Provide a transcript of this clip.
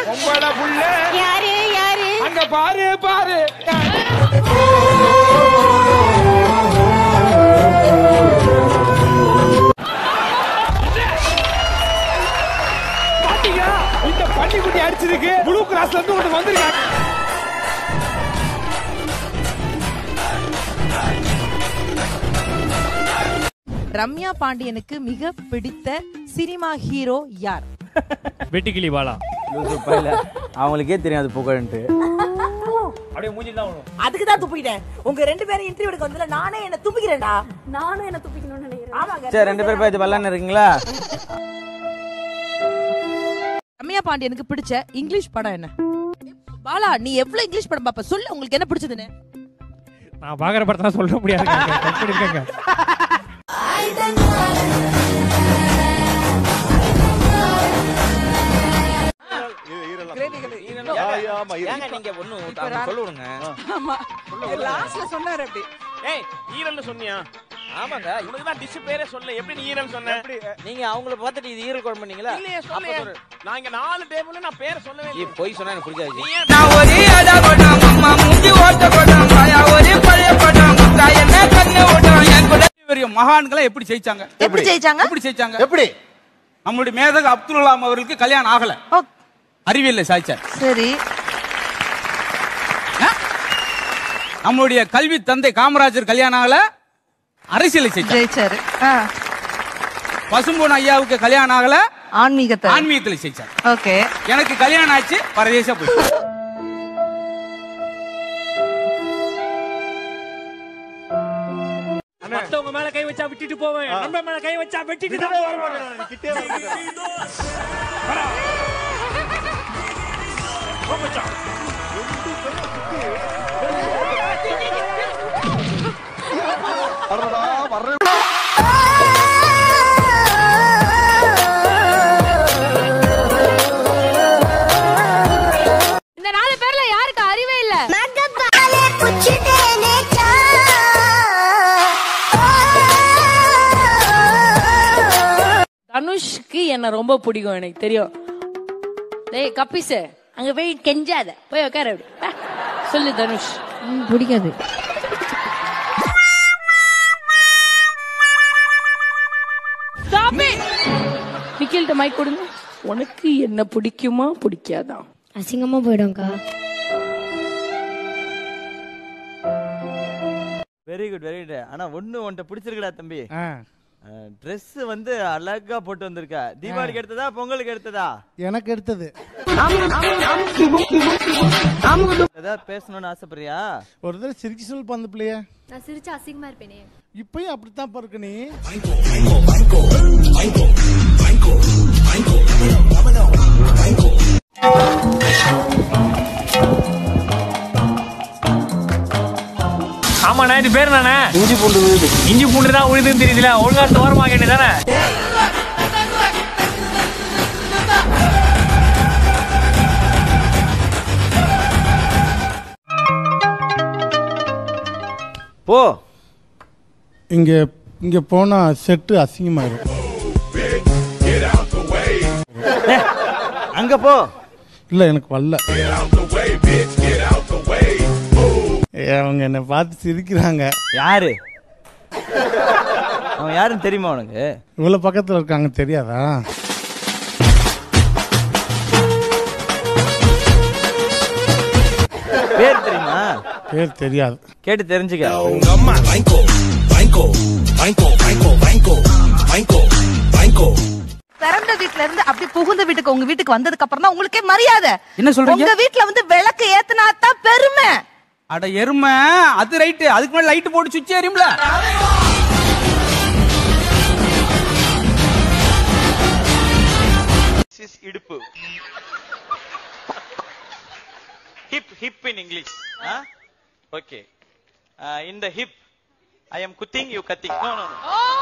பொம்பளை புள்ள யாரு யாரு அங்க பாரு பாரு பாத்தீங்களா இந்த பன்னிக்குட்டி அடிச்சிருக்கு ப்ளூ கிராஸ்ல இருந்து ஒண்ணு வந்திருக்காங்க ரம்யா பாண்டியனுக்கு மிக பிடித்த சினிமா ஹீரோ யார் வெட்டுக்கிளி பாலா அவங்களுக்கே தெரியும் அது புகழ்ன்ட்டு அப்படியே மூஞ்சி தான் வரும் அதுக்கு தான் துப்பிக்கிட்டேன் உங்க ரெண்டு பேரும் இன்டர்வியூ எடுக்க வந்ததுல நானே என்ன துப்பிக்கிறேன்டா நானும் என்ன துப்பிக்கணும்னு நினைக்கிறேன் ஆமாங்க சரி ரெண்டு பேரும் பார்த்து பல்லான்னு இருக்கீங்களா ரம்யா பாண்டியனுக்கு பிடிச்ச இங்கிலீஷ் படம் என்ன பாலா நீ எவ்வளவு இங்கிலீஷ் படம் பாப்ப சொல்லு உங்களுக்கு என்ன பிடிச்சதுன்னு நான் பாக்குற படத்தை சொல்ல முடியாது கட் பண்ணிருக்கேங்க ஏங்க நீங்க ஒண்ணு அவங்க சொல்ல விடுங்க லாஸ்ட்ல சொன்னாரு அப்படி ஏய் ஈரல்னு சொன்னியா ஆமாங்க உனக்கு தான் டிஷ் பேரே சொல்ல எப்படி நீ ஈரல் சொன்ன நீங்க அவங்கள பார்த்துட்டு இது ஈரல் குழம்பு பண்ணீங்களா இல்லையே அப்ப சொல்லையே சொல்லு. நான் இங்க நாலு டேபிள்ல நான் பேரை சொல்லவே நீ இல்லை பொய் சொன்னா எனக்கு பிடிக்காது நீ ஏன் பெரிய மகான்களை எப்படி ஜெயிச்சாங்க எப்படி ஜெயிச்சாங்க எப்படி ஜெயிச்சாங்க எப்படி நம்மளுடைய மேதக அப்துல் கலாம் அவர்களுக்கு கல்யாணம் ஆகல ஓ, அறிவியல்ல சாய்ச்சார் சரி நம்மளுடைய கல்வி தந்தை காமராஜர் கல்யாணம் ஆகல அரசியலை ஜெயிச்சார் ஜெயிச்சாரு ஆ, பசும்பொன் ஐயாவுக்கு கல்யாணம் ஆகல ஆன்மீகத்தை ஆன்மீகத்துல ஜெயிச்சார் ஓகே எனக்கு கல்யாணம் ஆச்சு பரதேசா போய் மத்தவங்க மேல கை வச்சா விட்டுட்டு போவேன் நம்ம மேல கை வச்சா வெட்டிட்டு தான் போவேன் இந்த நாலு பேர்ல யாருக்கு அறிவே இல்ல தனுஷ்க்கு என்ன ரொம்ப பிடிக்கும் எனக்கு தெரியும் டேய் கப்பிஸ் அங்க போய் கெஞ்சாத போய் உட்கார அப்படி வா. சொல்லு தனுஷ் பிடிக்காது Stop it! நிக்கில்ட்ட மைக் கொடுங்க உனக்கு என்ன பிடிக்குமா பிடிக்காதா அசிங்கமா போயிடும்க்கா வெரி குட் வெரி குட் ஆனா ஒண்ணு உன்கிட்ட பிடிச்சிருக்குடா தம்பி Dress வந்து அழகா போட்டு வந்திருக்க தீபாவளிக்கு எடுத்ததா பொங்கலுக்கு எடுத்ததா எனக்கு எடுத்தது ஏதாவது பேசணும்னு ஆசைப்படுறியா ஒரு தடவை சிரிக்க சொல்லு பந்து பிள்ளைய நான் சிரிச்சு அசிங்கமா இருப்பேனே இப்பயும் அப்படித்தான் இருக்கு நீ ஆமாண்ணா இது பேர் நானே இஞ்சி பூண்டு விழுது இஞ்சி பூண்டு தான் உழுதுன்னு தெரியுதுல ஒழுங்கா தோரமா கேட்டுதானே போ இங்க இங்க போனா செட்டு அசிங்கமாயிரும் அங்க போ இல்ல எனக்கு வரல ஏ, அவங்க என்னை பார்த்து சிரிக்கிறாங்க யாரு அவன் யாருன்னு தெரியுமா உனக்கு இவ்வளவு பக்கத்துல இருக்காங்க தெரியாதா பேர் தெரியுமா பேர் தெரியாது கேட்டு தெரிஞ்சுக்க பிறந்த வீட்ல இருந்து அப்படி புகுந்த வீட்டுக்கு உங்க வீட்டுக்கு வந்ததுக்கு அப்புறம் தான் உங்களுக்கே மரியாதை என்ன சொல்றீங்க? உங்க வீட்ல வந்து விளக்கு ஏத்துனா தான் பெருமை அட எருமை அது ரைட்டு அதுக்கு மேல லைட் போட்டு சுவிட்ச் எரியும்ல இடுப்பு hip hip in English okay இந்த hip I am cutting you cutting no no